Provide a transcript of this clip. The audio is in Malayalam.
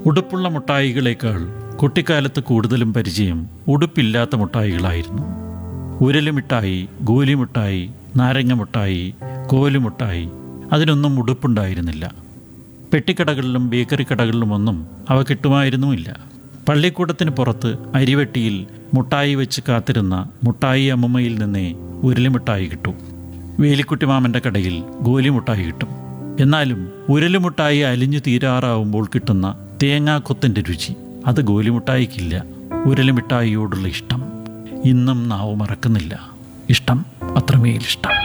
ഉടുപ്പുള്ള മുട്ടായികളേക്കാൾ കുട്ടിക്കാലത്ത് കൂടുതലും പരിചയം ഉടുപ്പില്ലാത്ത മുട്ടായികളായിരുന്നു ഉരലുമിഠായി ഗോലിമിഠായി നാരങ്ങ മുട്ടായി കോലുമുട്ടായി അതിനൊന്നും ഉടുപ്പുണ്ടായിരുന്നില്ല പെട്ടിക്കടകളിലും ബേക്കറി കടകളിലുമൊന്നും അവ കിട്ടുമായിരുന്നുമില്ല പള്ളിക്കൂടത്തിന് പുറത്ത് അരിവെട്ടിയിൽ മുട്ടായി വെച്ച് കാത്തിരുന്ന മുട്ടായി അമ്മമ്മയിൽ നിന്നേ ഉരുളിമിഠായി കിട്ടൂ വേലിക്കുട്ടി മാമൻ്റെ കടയിൽ ഗോലിമുട്ടായി കിട്ടും എന്നാലും ഉരലുമുട്ടായി അലിഞ്ഞു തീരാറാവുമ്പോൾ കിട്ടുന്ന തേങ്ങാക്കൊത്തിൻ്റെ രുചി അത് ഗോലിമുട്ടായിക്കില്ല ഉരലുമിഠായിയോടുള്ള ഇഷ്ടം ഇന്നും നാവ് മറക്കുന്നില്ല ഇഷ്ടം അത്രമേലിഷ്ടം